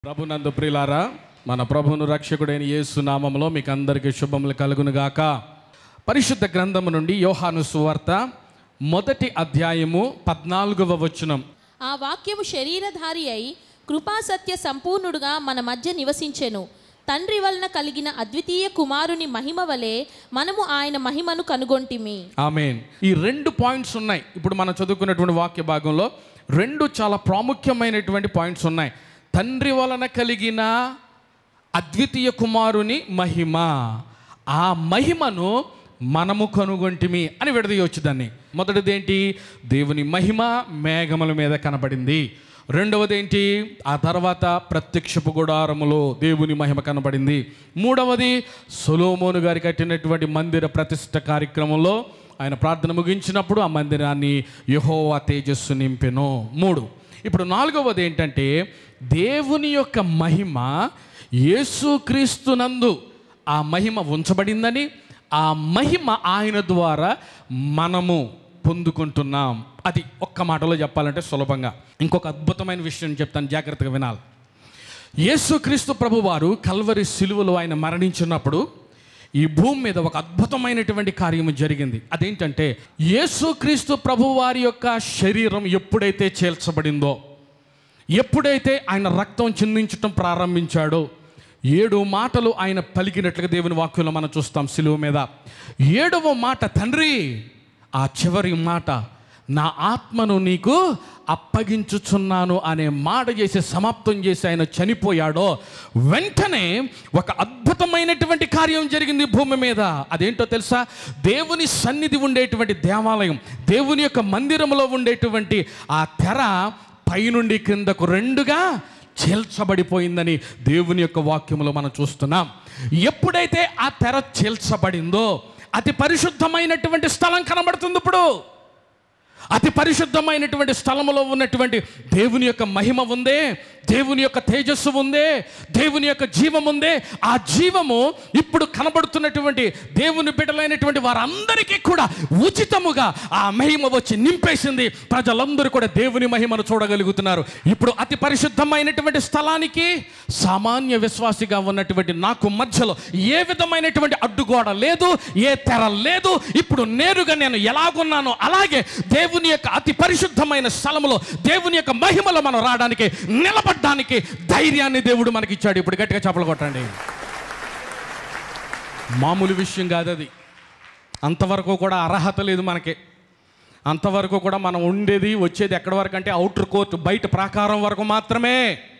ప్రభునందు ప్రియులారా మన ప్రభువును రక్షకుడైన యేసు నామములో మీకు అందరికీ శుభములు కలుగును గాక పరిశుద్ధ గ్రంథము నుండి యోహాను సువార్త మొదటి అధ్యాయము పద్నాలుగవ వచనం ఆ వాక్యము శరీరధారి అయి కృపా సత్య సంపూర్ణుడుగా మన మధ్య నివసించెను తండ్రి వలన కలిగిన అద్వితీయ కుమారుని మహిమ వలె మనము ఆయన మహిమను కనుగొంటిమి ఆమెన్ ఈ రెండు పాయింట్స్ ఉన్నాయి ఇప్పుడు మనం చదువుకున్నటువంటి వాక్య భాగంలో రెండు చాలా ప్రాముఖ్యమైనటువంటి పాయింట్స్ ఉన్నాయి తండ్రి వలన కలిగిన అద్వితీయ కుమారుని మహిమ ఆ మహిమను మనము కనుగొంటిమి అని విడదీయవచ్చు దాన్ని మొదటిది ఏంటి దేవుని మహిమ మేఘముల మీద కనబడింది రెండవది ఏంటి ఆ తర్వాత ప్రత్యక్షపు గుడారములో దేవుని మహిమ కనబడింది మూడవది సొలోమోను గారి కట్టినటువంటి మందిర ప్రతిష్ట కార్యక్రమంలో ఆయన ప్రార్థన ముగించినప్పుడు ఆ మందిరాన్ని యహోవా తేజస్సు నింపెను మూడు ఇప్పుడు నాలుగవది ఏంటంటే దేవుని యొక్క మహిమ యేసుక్రీస్తునందు ఆ మహిమ ఉంచబడిందని ఆ మహిమ ఆయన ద్వారా మనము పొందుకుంటున్నాం అది ఒక్క మాటలో చెప్పాలంటే సులభంగా ఇంకొక అద్భుతమైన విషయం చెప్తాను జాగ్రత్తగా వినాలి యేసుక్రీస్తు ప్రభువారు కల్వరి సిలువలో ఆయన మరణించినప్పుడు ఈ భూమి మీద ఒక అద్భుతమైనటువంటి కార్యము జరిగింది అదేంటంటే యేసుక్రీస్తు ప్రభువారి యొక్క శరీరం ఎప్పుడైతే చేల్చబడిందో ఎప్పుడైతే ఆయన రక్తం చిందించటం ప్రారంభించాడో ఏడు మాటలు ఆయన పలికినట్లుగా దేవుని వాక్యంలో మనం చూస్తాం సిలువ మీద ఏడవ మాట తండ్రి ఆ చివరి మాట నా ఆత్మను నీకు అప్పగించుచున్నాను అనే మాట చేసి సమాప్తం చేసి ఆయన చనిపోయాడో వెంటనే ఒక అద్భుతమైనటువంటి కార్యం జరిగింది భూమి మీద అదేంటో తెలుసా దేవుని సన్నిధి ఉండేటువంటి దేవాలయం దేవుని యొక్క మందిరంలో ఉండేటువంటి ఆ తెర పైనుండి క్రిందకు రెండుగా చీల్చబడిపోయిందని దేవుని యొక్క వాక్యములో మనం చూస్తున్నాం ఎప్పుడైతే ఆ తెర చీల్చబడిందో అతి పరిశుద్ధమైనటువంటి స్థలం కనబడుతుంది ఇప్పుడు అతి పరిశుద్ధమైనటువంటి స్థలములో ఉన్నటువంటి దేవుని యొక్క మహిమ ఉందే దేవుని యొక్క తేజస్సు ఉందే దేవుని యొక్క జీవం ఉందే ఆ జీవము ఇప్పుడు కనబడుతున్నటువంటి దేవుని బిడ్డలైనటువంటి వారందరికీ కూడా ఉచితముగా ఆ మహిమ వచ్చి నింపేసింది ప్రజలందరూ కూడా దేవుని మహిమను చూడగలుగుతున్నారు ఇప్పుడు అతి పరిశుద్ధమైనటువంటి స్థలానికి సామాన్య విశ్వాసిగా ఉన్నటువంటి నాకు మధ్యలో ఏ విధమైనటువంటి అడ్డుగోడ లేదు ఏ తెర లేదు ఇప్పుడు నేరుగా నేను ఎలాగున్నానో అలాగే దేవుని యొక్క అతి పరిశుద్ధమైన స్థలములో దేవుని యొక్క మహిమలో మనం రావడానికి నిలబడడానికి ధైర్యాన్ని దేవుడు మనకి ఇచ్చాడు ఇప్పుడు గట్టిగా చప్పలు కొట్టండి మామూలు విషయం కాదు అది అంతవరకు కూడా అర్హత లేదు మనకి అంతవరకు కూడా మనం ఉండేది వచ్చేది ఎక్కడి వరకు అంటే అవుటర్ కోర్టు బయట ప్రాకారం వరకు మాత్రమే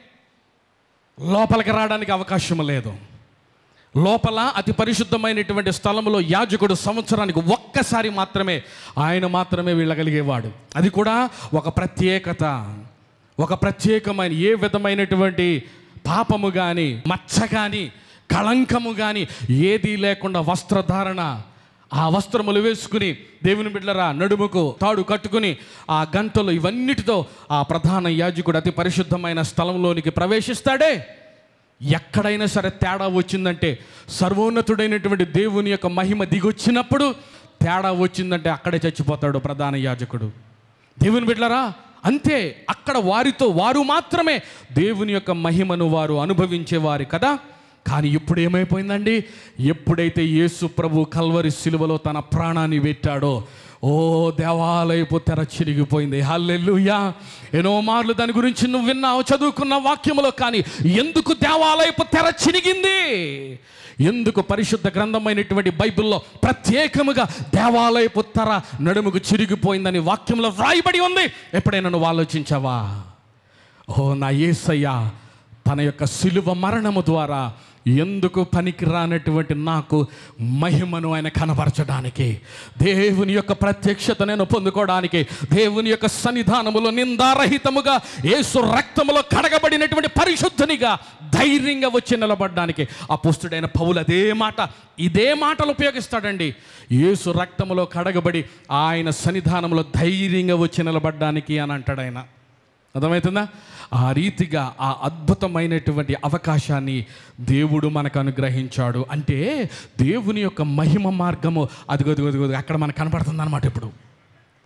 లోపలికి రావడానికి అవకాశం లేదు లోపల అతి పరిశుద్ధమైనటువంటి స్థలంలో యాజకుడు సంవత్సరానికి ఒక్కసారి మాత్రమే ఆయన మాత్రమే వెళ్ళగలిగేవాడు అది కూడా ఒక ప్రత్యేకత ఒక ప్రత్యేకమైన ఏ విధమైనటువంటి పాపము కానీ మచ్చ కానీ కళంకము కానీ ఏదీ లేకుండా వస్త్రధారణ ఆ వస్త్రములు వేసుకుని దేవుని బిడ్డలరా నడుముకు తాడు కట్టుకుని ఆ గంటలు ఇవన్నిటితో ఆ ప్రధాన యాజకుడు అతి పరిశుద్ధమైన స్థలంలోనికి ప్రవేశిస్తాడే ఎక్కడైనా సరే తేడా వచ్చిందంటే సర్వోన్నతుడైనటువంటి దేవుని యొక్క మహిమ దిగొచ్చినప్పుడు తేడా వచ్చిందంటే అక్కడే చచ్చిపోతాడు ప్రధాన యాజకుడు దేవుని బిడ్డలరా అంతే అక్కడ వారితో వారు మాత్రమే దేవుని యొక్క మహిమను వారు అనుభవించేవారు కదా కానీ ఇప్పుడు ఏమైపోయిందండి ఎప్పుడైతే యేసు ప్రభు కల్వరి సిలువలో తన ప్రాణాన్ని పెట్టాడో ఓ దేవాలయపు తెర చిరిగిపోయింది హల్లెలూయా ఎన్నో మార్లు దాని గురించి నువ్వు విన్నావు చదువుకున్న వాక్యములో కానీ ఎందుకు దేవాలయపు తెర చిరిగింది ఎందుకు పరిశుద్ధ గ్రంథమైనటువంటి బైబిల్లో ప్రత్యేకముగా దేవాలయపు తెర నడుముకు చిరిగిపోయిందని వాక్యంలో వ్రాయబడి ఉంది ఎప్పుడైనా నువ్వు ఆలోచించావా ఓ నా యేసయ్య తన యొక్క సిలువ మరణము ద్వారా ఎందుకు పనికి రానటువంటి నాకు మహిమను ఆయన కనపరచడానికి దేవుని యొక్క ప్రత్యక్షత నేను పొందుకోవడానికి దేవుని యొక్క సన్నిధానములో నిందారహితముగా యేసు రక్తములో కడగబడినటువంటి పరిశుద్ధునిగా ధైర్యంగా వచ్చి నిలబడడానికి ఆ పుస్తుడైన పౌలు అదే మాట ఇదే మాటలు ఉపయోగిస్తాడండి యేసు రక్తములో కడగబడి ఆయన సన్నిధానంలో ధైర్యంగా వచ్చి నిలబడడానికి అని అంటాడు ఆయన అర్థమవుతుందా ఆ రీతిగా ఆ అద్భుతమైనటువంటి అవకాశాన్ని దేవుడు మనకు అనుగ్రహించాడు అంటే దేవుని యొక్క మహిమ మార్గము అదిగో అదిగో అదిగో అక్కడ మనకు కనపడుతుంది అనమాట ఇప్పుడు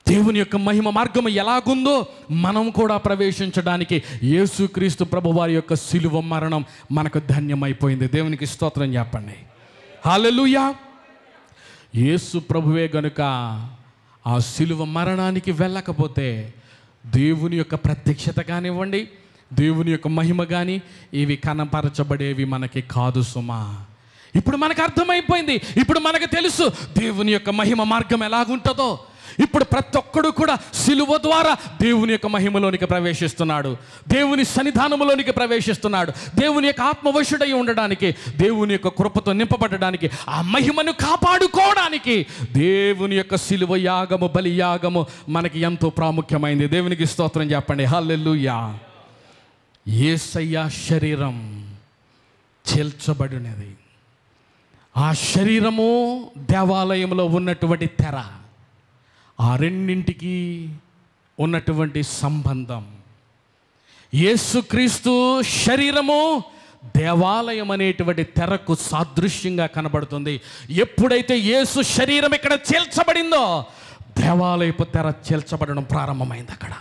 దేవుని యొక్క మహిమ మార్గం ఎలాగుందో మనం కూడా ప్రవేశించడానికి యేసుక్రీస్తు ప్రభు వారి యొక్క సిలువ మరణం మనకు ధన్యమైపోయింది దేవునికి స్తోత్రం చెప్పండి హాలెలుయా యేసు ప్రభువే గనుక ఆ సిలువ మరణానికి వెళ్ళకపోతే దేవుని యొక్క ప్రత్యక్షత కానివ్వండి దేవుని యొక్క మహిమ కానీ ఇవి కనపరచబడేవి మనకి కాదు సుమా ఇప్పుడు మనకు అర్థమైపోయింది ఇప్పుడు మనకు తెలుసు దేవుని యొక్క మహిమ మార్గం ఎలాగుంటుందో ఇప్పుడు ప్రతి ఒక్కడు కూడా సిలువ ద్వారా దేవుని యొక్క మహిమలోనికి ప్రవేశిస్తున్నాడు దేవుని సన్నిధానములోనికి ప్రవేశిస్తున్నాడు దేవుని యొక్క ఆత్మవశుడై ఉండడానికి దేవుని యొక్క కృపతో నింపబడడానికి ఆ మహిమను కాపాడుకోవడానికి దేవుని యొక్క సిలువ యాగము బలి యాగము మనకి ఎంతో ప్రాముఖ్యమైంది దేవునికి స్తోత్రం చెప్పండి హల్లెలూయా ఏసయ్య శరీరం చేల్చబడినది ఆ శరీరము దేవాలయంలో ఉన్నటువంటి తెర ఆ రెండింటికి ఉన్నటువంటి సంబంధం యేసుక్రీస్తు శరీరము దేవాలయం అనేటువంటి తెరకు సాదృశ్యంగా కనబడుతుంది ఎప్పుడైతే యేసు శరీరం ఇక్కడ చేల్చబడిందో దేవాలయపు తెర చేల్చబడడం ప్రారంభమైంది అక్కడ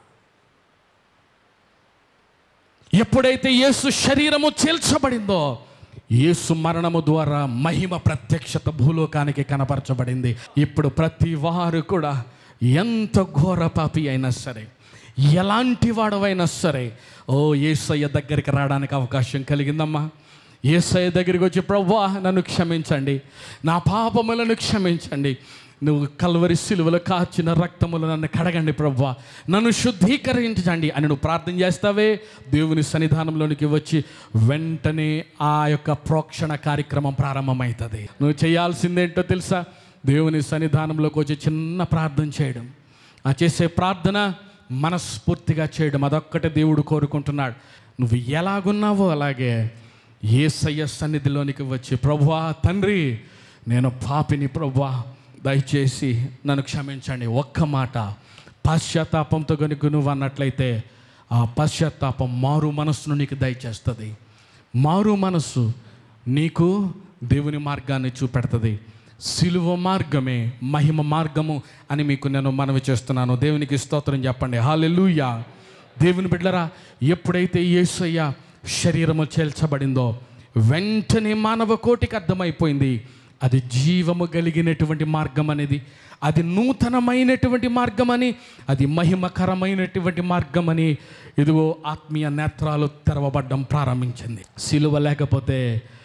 ఎప్పుడైతే యేసు శరీరము చేల్చబడిందో యేసు మరణము ద్వారా మహిమ ప్రత్యక్షత భూలోకానికి కనపరచబడింది ఇప్పుడు ప్రతి వారు కూడా ఎంత ఘోర పాపి అయినా సరే ఎలాంటి వాడవైనా సరే ఓ ఏసయ్య దగ్గరికి రావడానికి అవకాశం కలిగిందమ్మా ఏసయ్య దగ్గరికి వచ్చి ప్రవ్వా నన్ను క్షమించండి నా పాపములను క్షమించండి నువ్వు కల్వరి సిలువలో కాచిన రక్తములు నన్ను కడగండి ప్రవ్వా నన్ను శుద్ధీకరించండి అని నువ్వు ప్రార్థన చేస్తావే దేవుని సన్నిధానంలోనికి వచ్చి వెంటనే ఆ యొక్క ప్రోక్షణ కార్యక్రమం ప్రారంభమవుతుంది నువ్వు చేయాల్సిందేంటో తెలుసా దేవుని సన్నిధానంలోకి వచ్చి చిన్న ప్రార్థన చేయడం ఆ చేసే ప్రార్థన మనస్ఫూర్తిగా చేయడం అదొక్కటే దేవుడు కోరుకుంటున్నాడు నువ్వు ఎలాగున్నావో అలాగే ఏసయ్య సన్నిధిలోనికి వచ్చి ప్రభువా తండ్రి నేను పాపిని ప్రభువా దయచేసి నన్ను క్షమించండి ఒక్క మాట పశ్చాత్తాపంతో కనుక నువ్వు అన్నట్లయితే ఆ పశ్చాత్తాపం మారు మనస్సును నీకు దయచేస్తుంది మారు మనస్సు నీకు దేవుని మార్గాన్ని చూపెడుతుంది సిలువ మార్గమే మహిమ మార్గము అని మీకు నేను మనవి చేస్తున్నాను దేవునికి స్తోత్రం చెప్పండి హాలెలూయా దేవుని బిడ్డరా ఎప్పుడైతే యేసయ్య శరీరము చేల్చబడిందో వెంటనే మానవ కోటికి అర్థమైపోయింది అది జీవము కలిగినటువంటి మార్గం అనేది అది నూతనమైనటువంటి మార్గం అని అది మహిమకరమైనటువంటి మార్గం అని ఇదిగో ఆత్మీయ నేత్రాలు తెరవబడ్డం ప్రారంభించింది సిలువ లేకపోతే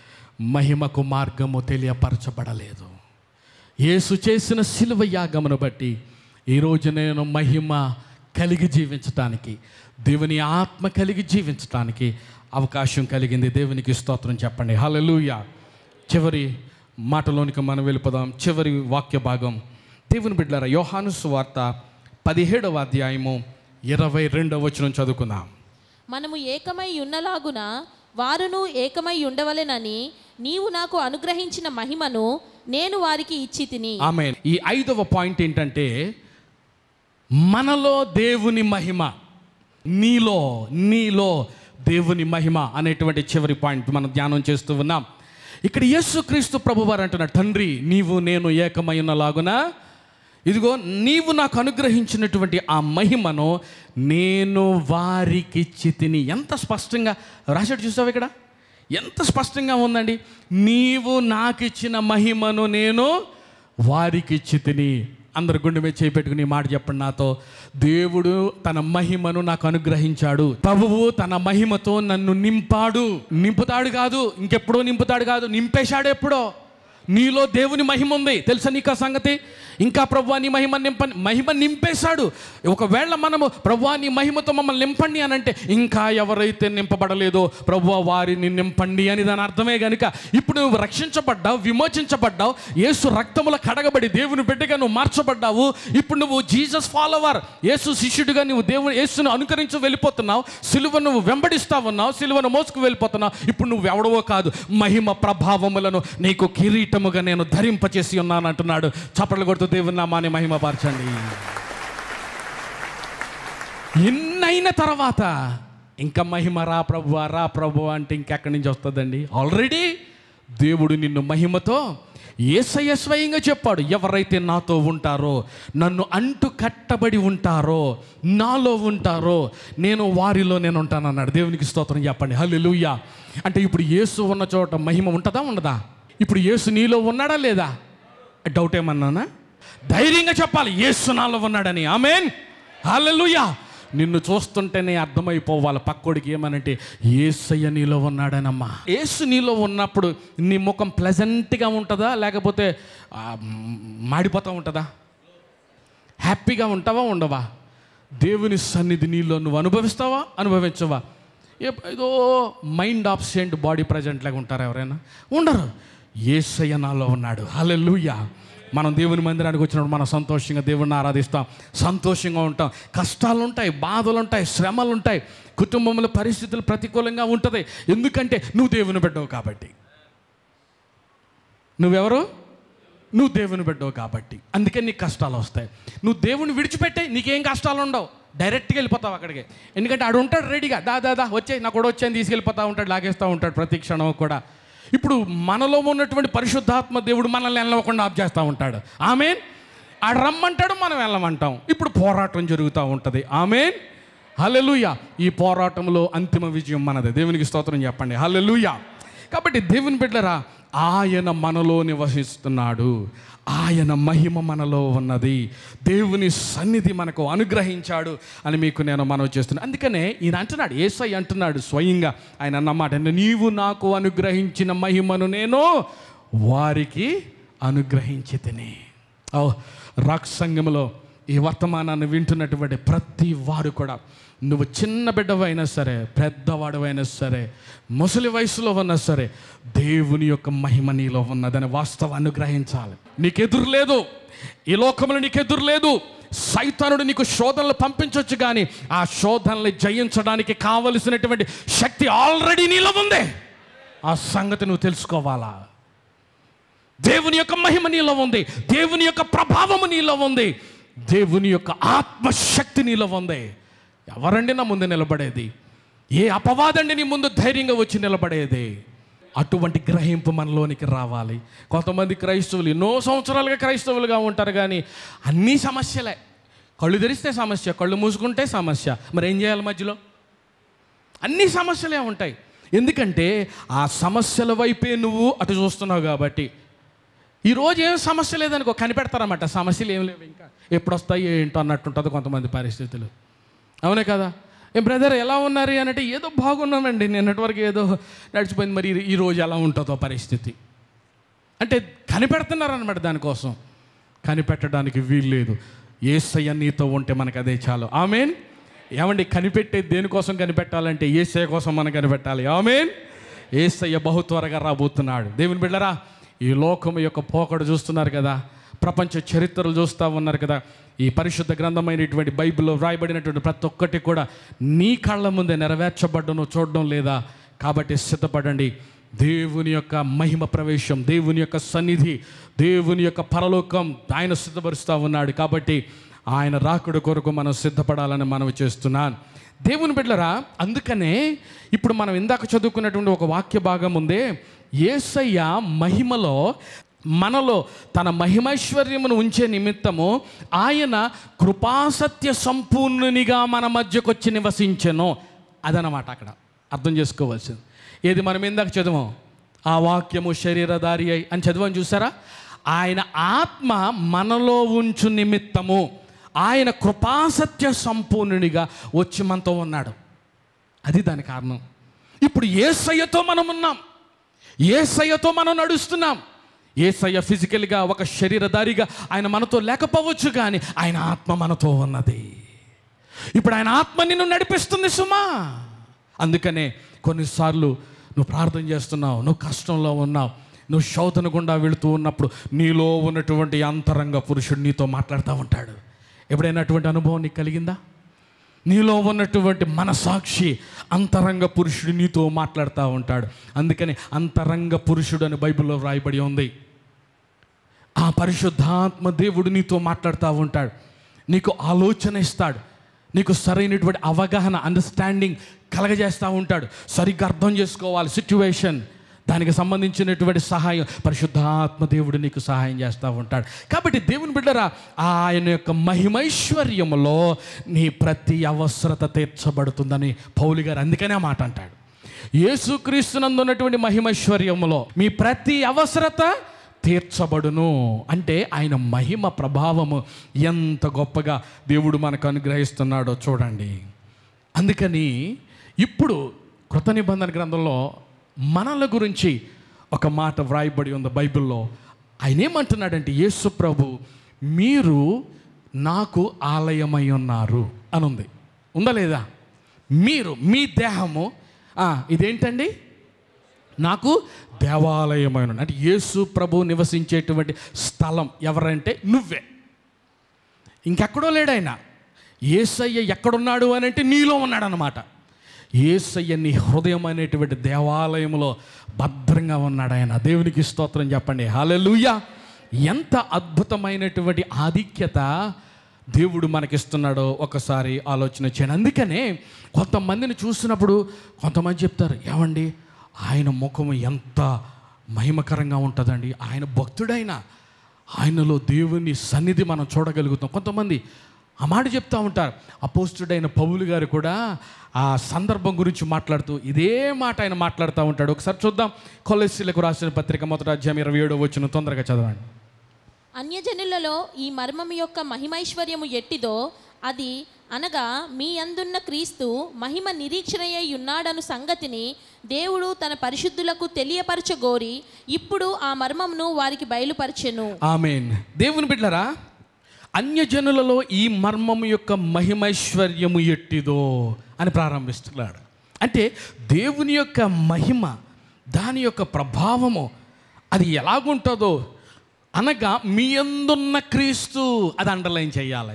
మహిమకు మార్గము తెలియపరచబడలేదు యేసు చేసిన సిలువ యాగమును బట్టి ఈరోజు నేను మహిమ కలిగి జీవించటానికి దేవుని ఆత్మ కలిగి జీవించటానికి అవకాశం కలిగింది దేవునికి స్తోత్రం చెప్పండి హల్లెలూయా చివరి మాటలోనికి మనం వెళ్ళిపోదాం చివరి వాక్య భాగం దేవుని బిడ్డలారా యోహాను సువార్త పదిహేడవ అధ్యాయము ఇరవై రెండవ వచనం చదువుకుందాం మనము ఏకమై ఉన్నలాగున వారును ఏకమై ఉండవలెనని నీవు నాకు అనుగ్రహించిన మహిమను నేను వారికి ఇచ్చి తిని ఆమె ఈ ఐదవ పాయింట్ ఏంటంటే మనలో దేవుని మహిమ నీలో నీలో దేవుని మహిమ అనేటువంటి చివరి పాయింట్ మనం ధ్యానం చేస్తూ ఉన్నాం ఇక్కడ యేసుక్రీస్తు ప్రభువారు అంటున్న తండ్రి నీవు నేను ఏకమైనలాగున ఇదిగో నీవు నాకు అనుగ్రహించినటువంటి ఆ మహిమను నేను వారికి తిని ఎంత స్పష్టంగా రాశాడు చూసావు ఇక్కడ ఎంత స్పష్టంగా ఉందండి నీవు నాకు ఇచ్చిన మహిమను నేను వారికి ఇచ్చి తిని అందరు గుండె మీద చేయి పెట్టుకుని ఈ మాట చెప్పండి నాతో దేవుడు తన మహిమను నాకు అనుగ్రహించాడు ప్రభువు తన మహిమతో నన్ను నింపాడు నింపుతాడు కాదు ఇంకెప్పుడో నింపుతాడు కాదు నింపేశాడు ఎప్పుడో నీలో దేవుని మహిమ ఉంది తెలుసా నీకు ఆ సంగతి ఇంకా ప్రభు నీ మహిమ నింప మహిమ నింపేశాడు ఒకవేళ మనము ప్రభు నీ మహిమతో మమ్మల్ని నింపండి అని అంటే ఇంకా ఎవరైతే నింపబడలేదో ప్రభు వారిని నింపండి అని దాని అర్థమే కనుక ఇప్పుడు నువ్వు రక్షించబడ్డావు విమోచించబడ్డావు యేసు రక్తముల కడగబడి దేవుని బిడ్డగా నువ్వు మార్చబడ్డావు ఇప్పుడు నువ్వు జీసస్ ఫాలోవర్ యేసు శిష్యుడిగా నువ్వు దేవుని యేసును అనుకరించి వెళ్ళిపోతున్నావు సిలువ నువ్వు వెంబడిస్తా ఉన్నావు సిలువను మోసుకు వెళ్ళిపోతున్నావు ఇప్పుడు నువ్వు ఎవడవో కాదు మహిమ ప్రభావములను నీకు కిరీటముగా నేను ధరింపచేసి ఉన్నాను అంటున్నాడు చప్పట్లు కొడుతూ దేవుని నామాన్ని మహిమపరచండి ఎన్నైన తర్వాత ఇంకా మహిమ రా ప్రభు రా ప్రభు అంటే ఇంకెక్కడి నుంచి వస్తుందండి ఆల్రెడీ దేవుడు నిన్ను మహిమతో ఏసయ్య స్వయంగా చెప్పాడు ఎవరైతే నాతో ఉంటారో నన్ను అంటు కట్టబడి ఉంటారో నాలో ఉంటారో నేను వారిలో నేను ఉంటానన్నాడు దేవునికి స్తోత్రం చెప్పండి హల్లెలూయా అంటే ఇప్పుడు యేసు ఉన్న చోట మహిమ ఉంటుందా ఉండదా ఇప్పుడు యేసు నీలో ఉన్నాడా లేదా డౌట్ ఏమన్నానా ధైర్యంగా చెప్పాలి యేసు నాలో ఉన్నాడని ఆమెన్ హల్లెలూయా నిన్ను చూస్తుంటేనే అర్థమైపోవాలి పక్కోడికి ఏమనంటే ఏసయ్య నీలో ఉన్నాడనమ్మా ఏసు నీలో ఉన్నప్పుడు నీ ముఖం ప్లెజెంట్గా ఉంటుందా లేకపోతే ఆ, మాడిపోతూ ఉంటుందా హ్యాపీగా ఉంటావా ఉండవా దేవుని సన్నిధి నీలో నువ్వు అనుభవిస్తావా అనుభవించవా ఏ- ఏదో మైండ్ ఆబ్సెంట్ బాడీ ప్రజెంట్ లాగా ఉంటారా ఎవరైనా ఉండరు ఏసయ్య నాలో ఉన్నాడు హల్లెలూయా మనం దేవుని మందిరానికి వచ్చినప్పుడు మనం సంతోషంగా దేవుడిని ఆరాధిస్తాం సంతోషంగా ఉంటాం కష్టాలు ఉంటాయి బాధలు ఉంటాయి శ్రమలు ఉంటాయి కుటుంబంలో పరిస్థితులు ప్రతికూలంగా ఉంటుంది ఎందుకంటే నువ్వు దేవుని బిడ్డవు కాబట్టి నువ్వెవరు నువ్వు దేవుని బిడ్డవు కాబట్టి అందుకే నీకు కష్టాలు వస్తాయి నువ్వు దేవుని విడిచిపెట్టే నీకేం కష్టాలు ఉండవు డైరెక్ట్గా వెళ్ళిపోతావు అక్కడికి ఎందుకంటే ఆడు ఉంటాడు రెడీగా దా దా దా వచ్చే నా కూడా వచ్చాను తీసుకెళ్ళిపోతా ఉంటాడు లాగేస్తూ ఉంటాడు ప్రతి క్షణం కూడా ఇప్పుడు మనలో ఉన్నటువంటి పరిశుద్ధాత్మ దేవుడు మనల్ని వెళ్ళకుండా ఆప్ చేస్తూ ఉంటాడు ఆమెన్ ఆడు రమ్మంటాడు మనం వెళ్ళమంటాం ఇప్పుడు పోరాటం జరుగుతూ ఉంటుంది ఆమెన్ హల్లెలూయా ఈ పోరాటంలో అంతిమ విజయం మనదే దేవునికి స్తోత్రం చెప్పండి హల్లెలూయా కాబట్టి దేవుని బిడ్డరా ఆయన మనలో నివసిస్తున్నాడు ఆయన మహిమ మనలో ఉన్నది దేవుని సన్నిధి మనకు అనుగ్రహించాడు అని మీకు నేను మనవి చేస్తున్నాను అందుకనే ఈయన అంటున్నాడు ఏసై అంటున్నాడు స్వయంగా ఆయన అన్నమాట నీవు నాకు అనుగ్రహించిన మహిమను నేను వారికి అనుగ్రహించి తిని ఓ రాక్ సంఘంలో ఈ వర్తమానాన్ని వింటున్నటువంటి ప్రతి వారు కూడా నువ్వు చిన్న బిడ్డవైనా సరే పెద్దవాడవైనా సరే ముసలి వయసులో ఉన్నా సరే దేవుని యొక్క మహిమ నీలో ఉన్నదని వాస్తవాన్ని గ్రహించాలి నీకు ఎదురు లేదు ఈ లోకంలో నీకు ఎదురు లేదు సైతానుడు నీకు శోధనలు పంపించవచ్చు కానీ ఆ శోధనలు జయించడానికి కావలసినటువంటి శక్తి ఆల్రెడీ నీలో ఉంది ఆ సంగతి నువ్వు తెలుసుకోవాలా దేవుని యొక్క మహిమ నీలో ఉంది దేవుని యొక్క ప్రభావము నీలో ఉంది దేవుని యొక్క ఆత్మశక్తి నీలో ఉంది ఎవరండి నా ముందు నిలబడేది ఏ అపవాదండి నీ ముందు ధైర్యంగా వచ్చి నిలబడేది అటువంటి గ్రహింపు మనలోనికి రావాలి కొంతమంది క్రైస్తవులు ఎన్నో సంవత్సరాలుగా క్రైస్తవులుగా ఉంటారు కానీ అన్నీ సమస్యలే కళ్ళు తెరిస్తే సమస్య కళ్ళు మూసుకుంటే సమస్య మరి ఏం చేయాలి మధ్యలో అన్ని సమస్యలే ఉంటాయి ఎందుకంటే ఆ సమస్యల వైపే నువ్వు అటు చూస్తున్నావు కాబట్టి ఈరోజు ఏం సమస్య లేదనుకో కనిపెడతారన్నమాట సమస్యలు ఏం లేవు ఇంకా ఎప్పుడు వస్తాయి ఏంటో అన్నట్టుంటుంది కొంతమంది పరిస్థితులు అవునే కదా ఏ బ్రదర్ ఎలా ఉన్నారు అని అంటే ఏదో బాగున్నానండి నిన్నటి వరకు ఏదో నడిచిపోయింది మరి ఈ- ఈ రోజు ఎలా ఉంటుందో పరిస్థితి అంటే కనిపెడుతున్నారనమాట దానికోసం కనిపెట్టడానికి వీలు లేదు ఏసయ్య నీతో ఉంటే మనకు అదే చాలు ఆమెన్ ఏమండి కనిపెట్టే దేనికోసం కనిపెట్టాలంటే ఏసయ్య కోసం మనం కనిపెట్టాలి ఆమెన్ ఏసయ్య బహు త్వరగా రాబోతున్నాడు దేవుని బిడ్డరా ఈ లోకం యొక్క పోకడు చూస్తున్నారు కదా ప్రపంచ చరిత్రలు చూస్తూ ఉన్నారు కదా ఈ పరిశుద్ధ గ్రంథమైనటువంటి బైబిల్లో వ్రాయబడినటువంటి ప్రతి ఒక్కటి కూడా నీ కళ్ళ ముందే నెరవేర్చబడ్డను చూడడం లేదా కాబట్టి సిద్ధపడండి దేవుని యొక్క మహిమ ప్రవేశం దేవుని యొక్క సన్నిధి దేవుని యొక్క పరలోకం ఆయన సిద్ధపరుస్తూ ఉన్నాడు కాబట్టి ఆయన రాకుడు కొరకు మనం సిద్ధపడాలని మనం చేస్తున్నాను దేవుని బిడ్డరా అందుకనే ఇప్పుడు మనం ఇందాక చదువుకున్నటువంటి ఒక వాక్య భాగం ఉందే ఏసయ్య మహిమలో మనలో తన మహిమైశ్వర్యమును ఉంచే నిమిత్తము ఆయన కృపాసత్య సంపూర్ణునిగా మన మధ్యకు వచ్చి నివసించెను అదనమాట అక్కడ అర్థం చేసుకోవాల్సింది ఏది మనం ఇందాక చదువు ఆ వాక్యము శరీరధారి అయి అని చదివని చూసారా ఆయన ఆత్మ మనలో ఉంచు నిమిత్తము ఆయన కృపాసత్య సంపూర్ణునిగా వచ్చి మనతో ఉన్నాడు అది దాని కారణం ఇప్పుడు ఏసయ్యతో మనం ఉన్నాం ఏసయ్యతో మనం నడుస్తున్నాం ఏసయ్య ఫిజికల్గా ఒక శరీరధారిగా ఆయన మనతో లేకపోవచ్చు కానీ ఆయన ఆత్మ మనతో ఉన్నది ఇప్పుడు ఆయన ఆత్మ నిన్ను నడిపిస్తుంది సుమా అందుకనే కొన్నిసార్లు నువ్వు ప్రార్థన చేస్తున్నావు నువ్వు కష్టంలో ఉన్నావు నువ్వు శోధన గుండా వెళుతూ ఉన్నప్పుడు నీలో ఉన్నటువంటి అంతరంగ పురుషుడు నీతో మాట్లాడుతూ ఉంటాడు ఎప్పుడైనా అటువంటి అనుభవం నీకు కలిగిందా నీలో ఉన్నటువంటి మనసాక్షి అంతరంగ పురుషుడు నీతో మాట్లాడుతూ ఉంటాడు అందుకని అంతరంగ పురుషుడు అని బైబిల్లో వ్రాయబడి ఉంది ఆ పరిశుద్ధాత్మ దేవుడు నీతో మాట్లాడుతూ ఉంటాడు నీకు ఆలోచన ఇస్తాడు నీకు సరైనటువంటి అవగాహన అండర్స్టాండింగ్ కలగజేస్తూ ఉంటాడు సరిగ్గా అర్థం చేసుకోవాలి సిచ్యువేషన్ దానికి సంబంధించినటువంటి సహాయం పరిశుద్ధాత్మ దేవుడు నీకు సహాయం చేస్తూ ఉంటాడు కాబట్టి దేవుని బిడ్డరా ఆయన యొక్క మహిమైశ్వర్యములో నీ ప్రతి అవసరత తీర్చబడుతుందని పౌలి గారు అందుకనే ఆ మాట అంటాడు యేసుక్రీస్తునందు ఉన్నటువంటి మహిమైశ్వర్యములో మీ ప్రతి అవసరత తీర్చబడును అంటే ఆయన మహిమ ప్రభావము ఎంత గొప్పగా దేవుడు మనకు అనుగ్రహిస్తున్నాడో చూడండి అందుకని ఇప్పుడు కృత నిబంధన గ్రంథంలో మనల గురించి ఒక మాట వ్రాయబడి ఉంది బైబిల్లో ఆయన ఏమంటున్నాడంటే యేసు ప్రభు మీరు నాకు ఆలయమై ఉన్నారు అని ఉంది ఉందా లేదా మీరు మీ దేహము ఆ, ఇదేంటండి నాకు దేవాలయమైన అంటే యేసు ప్రభు నివసించేటువంటి స్థలం ఎవరంటే నువ్వే ఇంకెక్కడో లేడాయన ఏసయ్య ఎక్కడున్నాడు అని అంటే నీలో ఉన్నాడు అనమాట ఏసయ్య నీ హృదయం అనేటువంటి దేవాలయంలో భద్రంగా ఉన్నాడు ఆయన దేవునికి స్తోత్రం చెప్పండి హాలెలూయా ఎంత అద్భుతమైనటువంటి ఆధిక్యత దేవుడు మనకిస్తున్నాడో ఒకసారి ఆలోచన చేయండి అందుకనే కొంతమందిని చూసినప్పుడు కొంతమంది చెప్తారు ఏమండి ఆయన ముఖము ఎంత మహిమకరంగా ఉంటుందండి ఆయన భక్తుడైన ఆయనలో దేవుని సన్నిధి మనం చూడగలుగుతాం కొంతమంది ఆ మాట చెప్తా ఉంటారు అపోస్తుడైన పౌలు గారు కూడా ఆ సందర్భం గురించి మాట్లాడుతూ ఇదే మాట ఆయన మాట్లాడుతూ ఉంటాడు ఒకసారి చూద్దాం కొలెస్సీలకు రాసిన పత్రిక మొదట అధ్యాయం ఇరవై ఏడో వచ్చిన తొందరగా చదవండి అన్యజనులలో ఈ మర్మం యొక్క మహిమైశ్వర్యము ఎట్టిదో అది అనగా మీ అందున్న క్రీస్తు మహిమ నిరీక్షణయ్య ఉన్నాడను సంగతిని దేవుడు తన పరిశుద్ధులకు తెలియపరచగోరి ఇప్పుడు ఆ మర్మమును వారికి బయలుపరచెను ఆమెన్ దేవుని బిడ్డరా అన్యజనులలో ఈ మర్మము యొక్క మహిమైశ్వర్యము ఎట్టిదో అని ప్రారంభిస్తున్నాడు అంటే దేవుని యొక్క మహిమ దాని యొక్క ప్రభావము అది ఎలాగుంటుందో అనగా మీ అందున్న క్రీస్తు అది అండర్లైన్ చేయాలి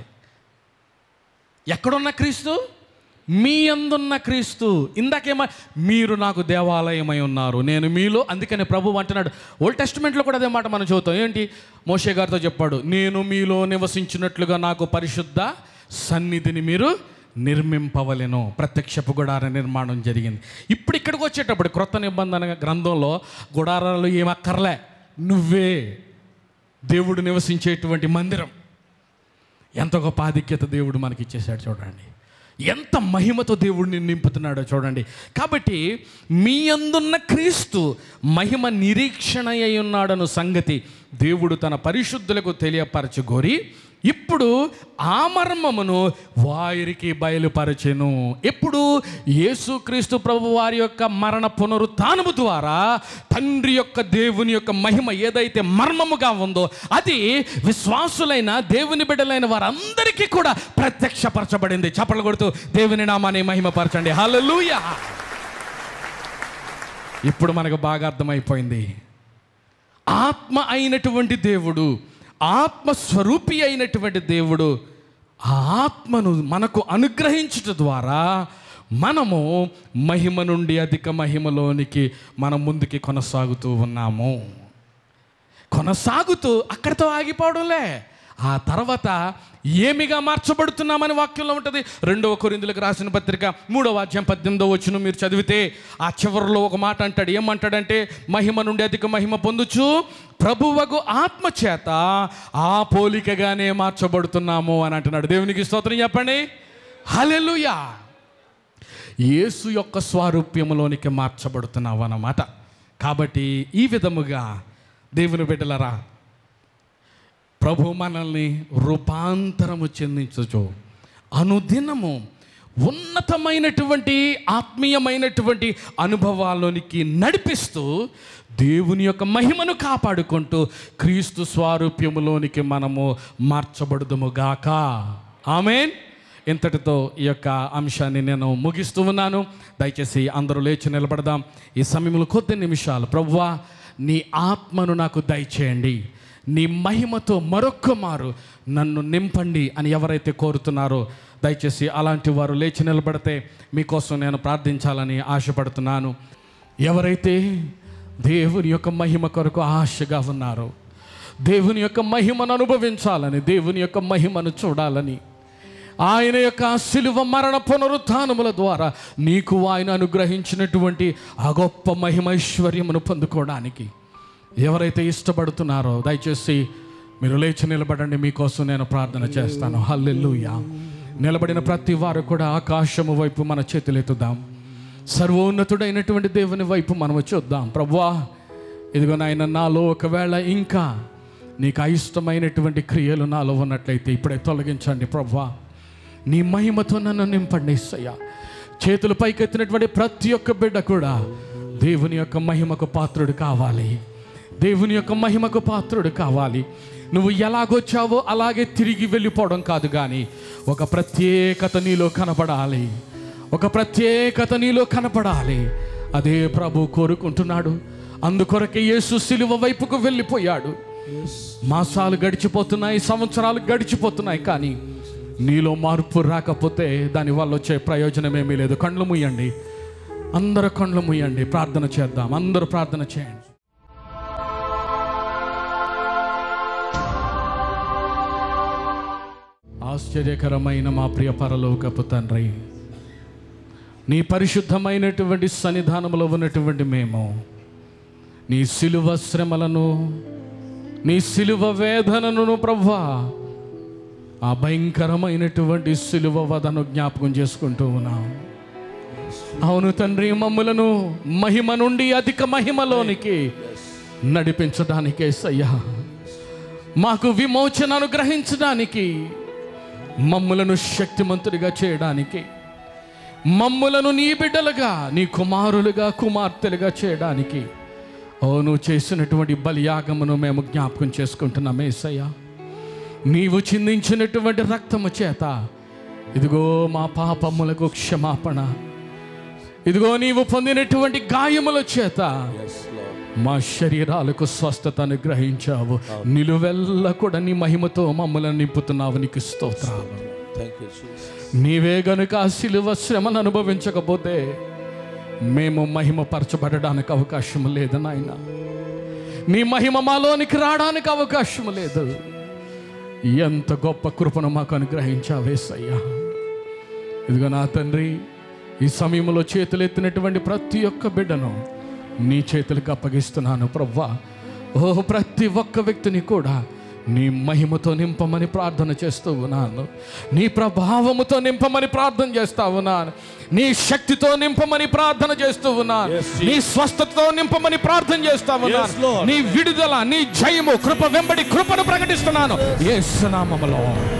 ఎక్కడున్న క్రీస్తు మీ అందున్న క్రీస్తు ఇందాకేమో మీరు నాకు దేవాలయమై ఉన్నారు నేను మీలో అందుకని ప్రభు అంటున్నాడు ఓల్డ్ టెస్ట్మెంట్లో కూడా అదే మాట మనం చూద్దాం ఏంటి మోషే గారితో చెప్పాడు నేను మీలో నివసించినట్లుగా నాకు పరిశుద్ధ సన్నిధిని మీరు నిర్మింపవలెను ప్రత్యక్షపు గుడార నిర్మాణం జరిగింది ఇప్పుడు ఇక్కడికి వచ్చేటప్పుడు క్రొత్త నిబంధన గ్రంథంలో గుడారాలు ఏమక్కర్లే నువ్వే దేవుడు నివసించేటువంటి మందిరం ఎంత గొప్ప ఆధిక్యత దేవుడు మనకి ఇచ్చేసాడు చూడండి ఎంత మహిమతో దేవుడిని నింపుతున్నాడో చూడండి కాబట్టి మీ అందున్న క్రీస్తు మహిమ నిరీక్షణ అయి ఉన్నాడను సంగతి దేవుడు తన పరిశుద్ధులకు తెలియపరచుగోరి ఇప్పుడు ఆ మర్మమును వారికి బయలుపరచెను ఎప్పుడు యేసుక్రీస్తు ప్రభు వారి యొక్క మరణ పునరుత్నము ద్వారా తండ్రి యొక్క దేవుని యొక్క మహిమ ఏదైతే మర్మముగా ఉందో అది విశ్వాసులైన దేవుని బిడ్డలైన వారందరికీ కూడా ప్రత్యక్షపరచబడింది చప్పలు కొడుతూ దేవుని నామాన్ని మహిమపరచండి హల్లెలూయా ఇప్పుడు మనకు బాగా అర్థమైపోయింది ఆత్మ అయినటువంటి దేవుడు ఆత్మస్వరూపి అయినటువంటి దేవుడు ఆ ఆత్మను మనకు అనుగ్రహించుట ద్వారా మనము మహిమ నుండి అధిక మహిమలోనికి మనం ముందుకి కొనసాగుతూ ఉన్నాము కొనసాగుతూ అక్కడితో ఆగిపోవడంలే ఆ తర్వాత ఏమిగా మార్చబడుతున్నామని వాక్యంలో ఉంటుంది రెండవ కొరిందులకు రాసిన పత్రిక మూడవ అధ్యాయం పద్దెనిమిదవ వచ్చిన మీరు చదివితే ఆ చివరిలో ఒక మాట అంటాడు ఏమంటాడంటే మహిమ నుండి అధిక మహిమ పొందుచు ప్రభువగు ఆత్మ చేత ఆ పోలికగానే మార్చబడుతున్నాము అని అంటున్నాడు దేవునికి స్తోత్రం చెప్పండి హల్లెలూయా యేసు యొక్క స్వారూప్యములోనికి మార్చబడుతున్నావు అన్నమాట కాబట్టి ఈ విధముగా దేవుని బిడ్డలరా ప్రభు మనల్ని రూపాంతరము చెందించచ్చు అనుదినము ఉన్నతమైనటువంటి ఆత్మీయమైనటువంటి అనుభవాల్లోనికి నడిపిస్తూ దేవుని యొక్క మహిమను కాపాడుకుంటూ క్రీస్తు స్వారూప్యములోనికి మనము మార్చబడుదుముగాక ఆమెన్ ఇంతటితో ఈ యొక్క అంశాన్ని నేను ముగిస్తూ ఉన్నాను దయచేసి అందరూ లేచి నిలబడదాం ఈ సమయంలో కొద్ది నిమిషాలు ప్రభువా నీ ఆత్మను నాకు దయచేయండి నీ మహిమతో మరొక్క మారు నన్ను నింపండి అని ఎవరైతే కోరుతున్నారో దయచేసి అలాంటి వారు లేచి నిలబడితే మీకోసం నేను ప్రార్థించాలని ఆశపడుతున్నాను ఎవరైతే దేవుని యొక్క మహిమ కొరకు ఆశగా ఉన్నారో దేవుని యొక్క మహిమను అనుభవించాలని దేవుని యొక్క మహిమను చూడాలని ఆయన యొక్క శిలువ మరణ పునరుత్నముల ద్వారా నీకు ఆయన అనుగ్రహించినటువంటి ఆ గొప్ప మహిమైశ్వర్యమును పొందుకోవడానికి ఎవరైతే ఇష్టపడుతున్నారో దయచేసి మీరు లేచి నిలబడండి మీకోసం నేను ప్రార్థన చేస్తాను హల్లెలూయా నిలబడిన ప్రతి వారు కూడా ఆకాశము వైపు మన చేతులు ఎత్తుదాం సర్వోన్నతుడైనటువంటి దేవుని వైపు మనము చూద్దాం ప్రభువా ఇదిగో నాయన నాలో ఒకవేళ ఇంకా నీకు అయిష్టమైనటువంటి క్రియలు నాలో ఉన్నట్లయితే ఇప్పుడే తొలగించండి ప్రభువా నీ మహిమతో నన్ను నింపండి ఇస్తయ్య చేతులు పైకెత్తినటువంటి ప్రతి ఒక్క బిడ్డ కూడా దేవుని యొక్క మహిమకు పాత్రుడు కావాలి దేవుని యొక్క మహిమకు పాత్రుడు కావాలి నువ్వు ఎలాగొచ్చావో అలాగే తిరిగి వెళ్ళిపోవడం కాదు కానీ ఒక ప్రత్యేకత నీలో కనపడాలి ఒక ప్రత్యేకత నీలో కనపడాలి అదే ప్రభు కోరుకుంటున్నాడు అందుకొరకే యేసు సిలువ వైపుకు వెళ్ళిపోయాడు మాసాలు గడిచిపోతున్నాయి సంవత్సరాలు గడిచిపోతున్నాయి కానీ నీలో మార్పు రాకపోతే దానివల్ల వచ్చే ప్రయోజనం ఏమీ లేదు కళ్ళు ముయ్యండి అందరు కళ్ళు ముయ్యండి ప్రార్థన చేద్దాం అందరూ ప్రార్థన చేయండి ఆశ్చర్యకరమైన మా ప్రియ పరలోకపు తండ్రి నీ పరిశుద్ధమైనటువంటి సన్నిధానంలో ఉన్నటువంటి మేము నీ సిలువ శ్రమలను నీ సిలువ వేదనను ప్రభా ఆ భయంకరమైనటువంటి సిలువ వదను జ్ఞాపకం చేసుకుంటూ ఉన్నాం అవును తండ్రి మమ్ములను మహిమ నుండి అధిక మహిమలోనికి నడిపించడానికే సయ్యా మాకు విమోచన అనుగ్రహించడానికి మమ్ములను శక్తిమంతుడిగా చేయడానికి మమ్ములను నీ బిడ్డలుగా నీ కుమారులుగా కుమార్తెలుగా చేయడానికి ఓ నువ్వు చేసినటువంటి బలియాగమును మేము జ్ఞాపకం చేసుకుంటున్నాం ఏసయ్యా నీవు చిందించినటువంటి రక్తము చేత ఇదిగో మా పాపములకు క్షమాపణ ఇదిగో నీవు పొందినటువంటి గాయముల చేత మా శరీరాలకు స్వస్థత అనుగ్రహించావు నిలువెల్ల కూడా నీ మహిమతో మమ్మల్ని నింపుతున్నావు నీకు స్తోత్రాలు Thank you, Jesus. నీవే గనుక ఆ శిలువ శ్రమను అనుభవించకపోతే మేము మహిమపరచబడడానికి అవకాశం లేదు నాయన నీ మహిమ మాలోనికి రావడానికి అవకాశం లేదు ఎంత గొప్ప కృపను మాకు అనుగ్రహించావేసయ్యా ఇదిగో నా తండ్రి ఈ సమయంలో చేతులు ఎత్తినటువంటి ప్రతి ఒక్క బిడ్డను నీ చేతులకు అప్పగిస్తున్నాను ప్రవ్వా ఓ ప్రతి ఒక్క వ్యక్తిని కూడా నీ మహిమతో నింపమని ప్రార్థన చేస్తూ ఉన్నాను నీ ప్రభావముతో నింపమని ప్రార్థన చేస్తా ఉన్నాను నీ శక్తితో నింపమని ప్రార్థన చేస్తూ ఉన్నాను Yes, Jesus. నీ స్వస్థతతో నింపమని ప్రార్థన చేస్తా Yes, ఉన్నాను Lord. నీ విడుదల నీ జయము కృప వెంబడి కృపను ప్రకటిస్తున్నాను యేసునామములో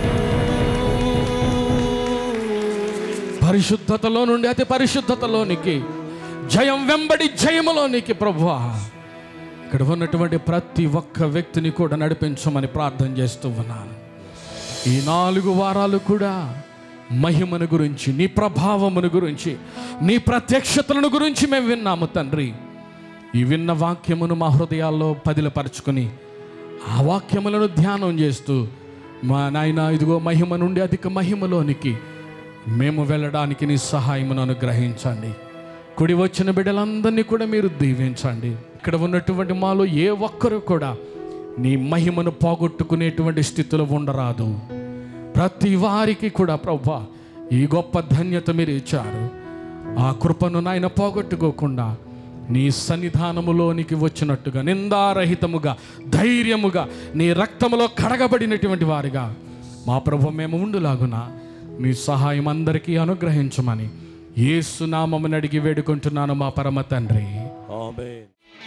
పరిశుద్ధతలో నుండి అతి పరిశుద్ధతలోనికి జయం వెంబడి జయములోనికి ప్రభువా ఇక్కడ ఉన్నటువంటి ప్రతి ఒక్క వ్యక్తిని కూడా నడిపించమని ప్రార్థన చేస్తూ ఉన్నాను ఈ నాలుగు వారాలు కూడా మహిమను గురించి నీ ప్రభావమును గురించి నీ ప్రత్యక్షతలను గురించి మేము విన్నాము తండ్రి ఈ విన్న వాక్యమును మా హృదయాల్లో పదిలపరుచుకొని ఆ వాక్యములను ధ్యానం చేస్తూ మా నాయన ఇదిగో మహిమ నుండి అధిక మహిమలోనికి మేము వెళ్ళడానికి నీ సహాయమును అనుగ్రహించండి కుడి వచ్చిన బిడ్డలందరినీ కూడా మీరు దీవించండి ఇక్కడ ఉన్నటువంటి మాలో ఏ ఒక్కరు కూడా నీ మహిమను పోగొట్టుకునేటువంటి స్థితిలో ఉండరాదు ప్రతి వారికి కూడా ప్రభా ఈ గొప్ప ధన్యత మీరు ఇచ్చారు ఆ కృపను నాయన పోగొట్టుకోకుండా నీ సన్నిధానములోనికి వచ్చినట్టుగా నిందారహితముగా ధైర్యముగా నీ రక్తములో కడగబడినటువంటి వారిగా మా ప్రభు మేము ఉండులాగున నీ సహాయం అందరికీ అనుగ్రహించమని ఏసునామమును అడిగి వేడుకుంటున్నాను మా పరమ తండ్రి Amen.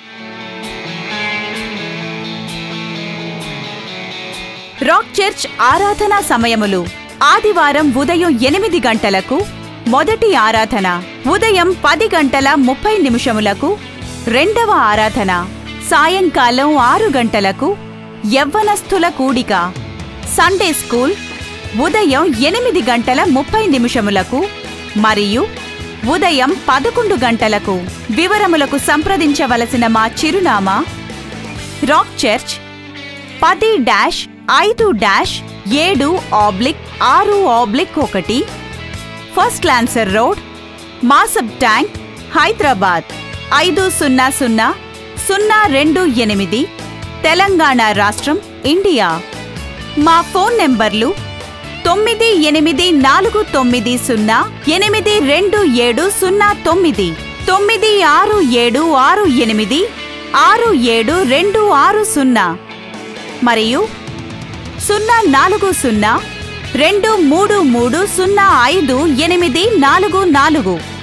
రాక్ చర్చ్ ఆరాధనా సమయములు ఆదివారం ఉదయం ఎనిమిది గంటలకు మొదటి ఆరాధన ఉదయం పది గంటల ముప్పై నిమిషములకు రెండవ ఆరాధన సాయంకాలం ఆరు గంటలకు యవ్వనస్థుల కూడిక సండే స్కూల్ ఉదయం ఎనిమిది గంటల ముప్పై నిమిషములకు మరియు ఉదయం పదకొండు గంటలకు వివరములకు సంప్రదించవలసిన మా చిరునామా రాక్ చర్చ్ పది డాష్ ఐదు డాష్ ఏడు ఆబ్లిక్ ఆరు ఆబ్లిక్ ఒకటి first lancer road Masab tank Hyderabad ఐదు సున్నా సున్నా సున్నా రెండు ఎనిమిది తెలంగాణ రాష్ట్రం ఇండియా మా ఫోన్ నెంబర్లు తొమ్మిది ఎనిమిది నాలుగు తొమ్మిది సున్నా ఎనిమిది రెండు ఏడు సున్నా తొమ్మిది తొమ్మిది ఆరు ఏడు ఆరు ఎనిమిది ఆరు ఏడు రెండు ఆరు సున్నా మరియు సున్నా నాలుగు సున్నా రెండు మూడు మూడు సున్నా ఐదు ఎనిమిది నాలుగు నాలుగు